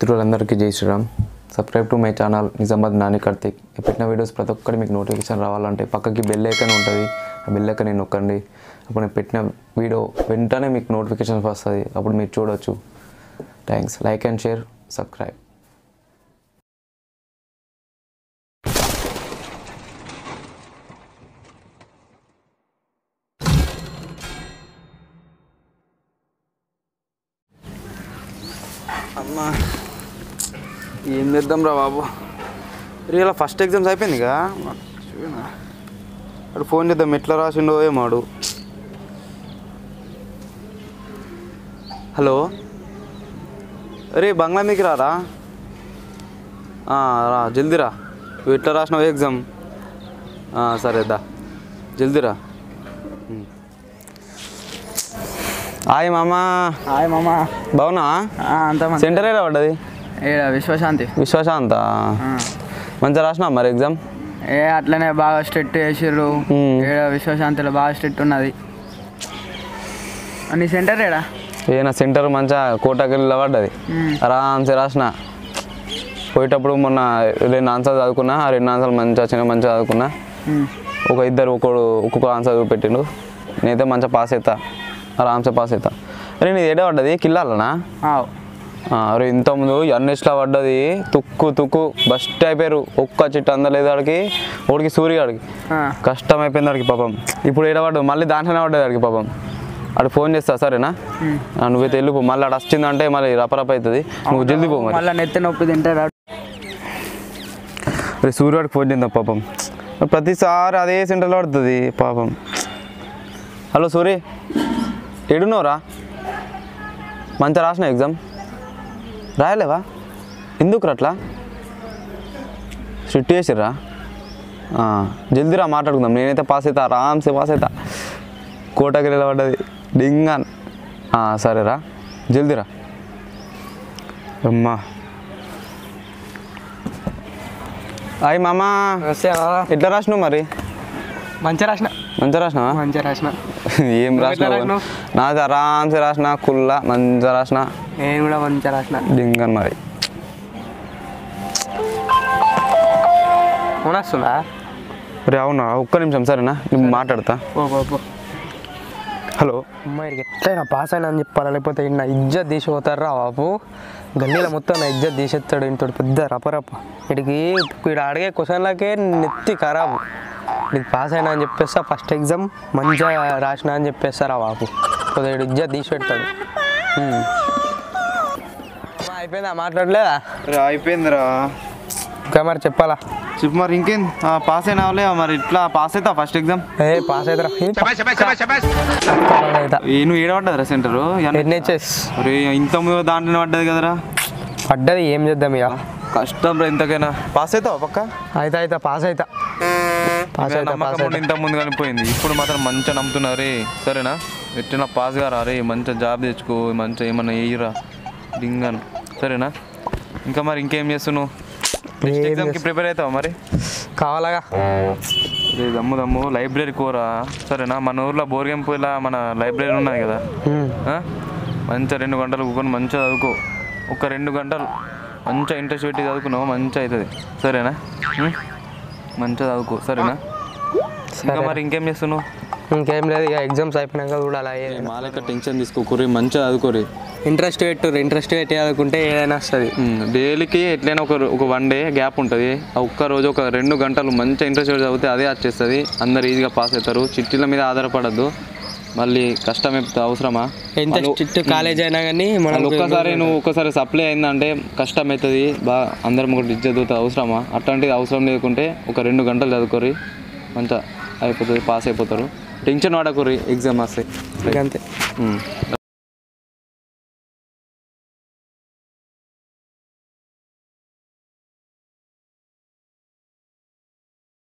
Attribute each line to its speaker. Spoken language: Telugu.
Speaker 1: మిత్రులందరికీ జై Shriram subscribe to my channel Nizamabad Nani Karthik నేను పెట్టిన వీడియోస్ ప్రతి ఒక్కటి మీకు నోటిఫికేషన్ రావాలంటే పక్కకి బెల్ ఐకాన్ ఉంటుంది ఆ బెల్ ఐకాన్ నొక్కండి అప్పుడు నేను పెట్టిన వీడియో వెంటనే మీకు నోటిఫికేషన్ వస్తుంది అప్పుడు మీరు చూడొచ్చు thanks like and share subscribe
Speaker 2: అమ్మా ఏం చేద్దాం రా బాబు రియల్ ఫస్ట్ ఎగ్జామ్స్ అయిపోయిందిగా చూడనా అడు ఫోన్ చేద్దాం ఎట్లా రాసిండో ఏమాడు హలో రే బంగ్లా మీకు రారా ఆ, రా జల్దీ రా నువ్వు ఎట్లా రాసినావు ఎగ్జామ్ ఆ, సరే దా జల్దీ రా ఉమ్. హాయ్ మామా
Speaker 3: హాయ్ మామ
Speaker 2: బాగున్నా
Speaker 3: అంత మంచి
Speaker 2: సెంటర్ ఏడా పడ్డది
Speaker 3: ఏ విశ్వశాంతి
Speaker 2: విశ్వశాంత మంచిగా రాసినా మరి ఎగ్జామ్
Speaker 3: ఏ అట్లనే బాగా స్ట్రిక్ట్ చేసిర్రు
Speaker 2: మ్మ్.
Speaker 3: ఏడ విశ్వశాంతిలో బాగా స్ట్రిక్ట్ ఉన్నది నీ సెంటర్ ఏడా
Speaker 2: ఏ నా సెంటర్ మంచిగా కోటకెళ్ళి పడ్డది
Speaker 3: మ్మ్.
Speaker 2: ఆరామ్సే రాసిన పోయేటప్పుడు మొన్న రెండు ఆన్సర్ చదువుకున్నా ఆ రెండు ఆన్సర్లు మంచిగా చిన్న మంచిగా చదువుకున్నా
Speaker 3: మ్మ్.
Speaker 2: ఒక ఇద్దరు ఒక్కొక్కడు ఒక్కొక్క ఆన్సర్ చూపెట్టిండు నేనైతే మంచిగా పాస్ అవుతా ఆరామ్సే పాస్ అవుతా అరే నీది ఏడే పడ్డది కిల్లాలనా
Speaker 3: ఆవ్.
Speaker 2: అరే ఇంతకుముందు ఎన్నిస్లో పడ్డది తుక్కు తుక్కు బస్ట్ అయిపోయారు ఒక్క చిట్టు అందలేదు ఆడికి ఒకడికి సూర్యగాడికి
Speaker 3: ఆ.
Speaker 2: కష్టం అయిపోయింది ఆడికి పాపం ఇప్పుడు ఏడవాడు మళ్ళీ దాంట్లోనే పడ్డది ఆడికి పాపం ఆడు ఫోన్ చేస్తా సరేనా
Speaker 3: మ్మ్.
Speaker 2: ఆ, నువ్వైతే వెళ్ళిపో మళ్ళీ ఆడ వచ్చిందంటే మళ్ళీ రపరప అవుతుంది నువ్వు జల్దీ పో మరి
Speaker 3: మళ్ళా నెత్తి నొప్పి తింటారా
Speaker 2: అరే సూర్యుడికి ఫోన్ చేద్దాం పాపం ప్రతిసారి అదే సెంటర్లో పడుతుంది పాపం హలో సూరి ఏడున్నావురా మంచిగా రాసిన ఎగ్జామ్ రాయలేవా ఎందుకు అట్లా స్ట్రిక్ట్ చేసిర్రా ఆ, జల్దీ రా మాట్లాడుకుందాం నేనైతే పాస్ అవుతా ఆరామ్సే పాస్ అవుతా కోటకి నిలబడ్డది డింగాన్ ఆ, సరేరా జల్దీ రా అమ్మా అయ్యి మామా ఎట్లా రాసినావు మరి
Speaker 3: మంచిగా రాసిన
Speaker 2: మంచిగా రాసినావా
Speaker 3: మంచిగా రాసిన
Speaker 2: ఏం
Speaker 3: ఎట్లా
Speaker 2: రాసినావు
Speaker 3: రాసినావు?
Speaker 2: నాది ఆరామ్సే రాసిన కుల్లా మంచిగా రాసిన
Speaker 3: నేను కూడా మంచిగా రాసిన
Speaker 2: డింగన్ మరి
Speaker 3: వస్తుందా
Speaker 2: రే అవునా ఒక్క నిమిషం సరేనా నేను మాట్లాడతా
Speaker 3: ఓ పో పో
Speaker 2: హలో
Speaker 4: అమ్మాయికి ఎట్లయినా పాస్ అయినా అని చెప్పాలి లేకపోతే నా ఇజ్జత్ తీసి పోతారా బాబు గల్లీలో మొత్తం నా ఇజ్జత్ తీసేస్తాడు ఇంతటి పెద్ద రపరప వీడికి వీడు అడిగే క్వశ్చన్లకే నెత్తి ఖరాబు నీకు పాస్ అయినా అని చెప్పేస్తా ఫస్ట్ ఎగ్జామ్ మంచిగా రాసిన అని చెప్పేస్తారా బాబు కొద్దిగా వీడు ఇజ్జత్ తీసి పెడతాడు ఉమ్. అమ్మా, అయిపోయిందా మాట్లాడలేదా
Speaker 2: రే అయిపోయిందిరా
Speaker 4: ఇంకా మరి చెప్పాలా
Speaker 2: చెప్పు మరి ఇంకేం పాస్ అయినా అవలే మరి ఇట్లా పాస్ అవుతా ఫస్ట్ ఎగ్జామ్
Speaker 4: ఏ పాస్ అవుతారా
Speaker 2: ఏ నువ్వు ఏడ పడ్డదిరా సెంటర్
Speaker 4: ఎన్హెచ్ఎస్
Speaker 2: రే ఇంత ముందు దాంట్లోనే పడ్డది కదరా
Speaker 4: పడ్డది ఏం చేద్దాం ఇక
Speaker 2: కష్టం రా ఇంతకైనా పాస్ అవుతావా పక్క
Speaker 4: అయితే అయితే పాస్ అవుతా పాస్ అవుతా
Speaker 2: నమ్మకం
Speaker 4: పాస్
Speaker 2: ఉండి
Speaker 4: అవుతా
Speaker 2: ఇంత ముందు కనిపోయింది ఇప్పుడు మాత్రం మంచిగా నమ్ముతున్నారు సరేనా ఎట్టినా పాస్ గా రా రే మంచిగా జాబ్ తెచ్చుకో మంచిగా ఏమన్నా వేయరా డింగన్ సరేనా ఇంకా మరి ఇంకేం చేస్తున్నావు నెక్స్ట్
Speaker 4: ఏం
Speaker 2: ఎగ్జామ్కి ప్రిపేర్ అవుతావా మరి
Speaker 4: కావాలగా
Speaker 2: రే దమ్ము దమ్ము లైబ్రరీ కోరా సరేనా మన ఊర్లో బోర్గెంపుల మన లైబ్రరీ ఉన్నది కదా
Speaker 4: ఉమ్.
Speaker 2: ఆ? మంచిగా రెండు గంటలు కూర్చొని మంచిగా చదువుకో ఒక రెండు గంటలు మంచిగా ఇంట్రెస్ట్ పెట్టి చదువుకున్నావు మంచిగా అవుతుంది సరేనా ఉం? మంచిగా చదువుకో సరేనా ఇంకా మరి ఇంకేం చేస్తున్నావు
Speaker 4: ఇంకేం లేదు ఇక ఎగ్జామ్స్ అయిపోయినాక చూడాలి
Speaker 2: మా లెక్క టెన్షన్ తీసుకోకూరి మంచిగా చదువుకోరి
Speaker 4: ఇంట్రెస్ట్ పెట్టు ఇంట్రెస్ట్ పెట్టి చదువుకుంటే ఏదైనా వస్తుంది
Speaker 2: డైలీకి ఎట్లయినా ఒక ఒక వన్ డే గ్యాప్ ఉంటుంది ఆ ఒక్క రోజు ఒక రెండు గంటలు మంచిగా ఇంట్రెస్ట్ పెట్టి చదివితే అదే వచ్చేస్తుంది అందరు ఈజీగా పాస్ అవుతారు చిట్టీల మీద ఆధారపడద్దు మళ్ళీ కష్టం ఎప్పుడు అవసరమా
Speaker 4: ఎంత స్ట్రిక్ట్ కాలేజ్ అయినా కానీ మనం
Speaker 2: వాళ్ళు ఒక్కసారి నువ్వు ఒక్కసారి సప్లై అయిందంటే కష్టం అవుతుంది బాగా అందరం ఒకటి ఇజ్జత్ అవుతుంది అవసరమా అట్లాంటిది అవసరం లేకుంటే ఒక రెండు గంటలు చదువుకోరి మంచిగా అయిపోతుంది పాస్ అయిపోతారు టెన్షన్ పడకూరి ఎగ్జామ్ వస్తాయి
Speaker 4: అంతే
Speaker 2: ఉమ్.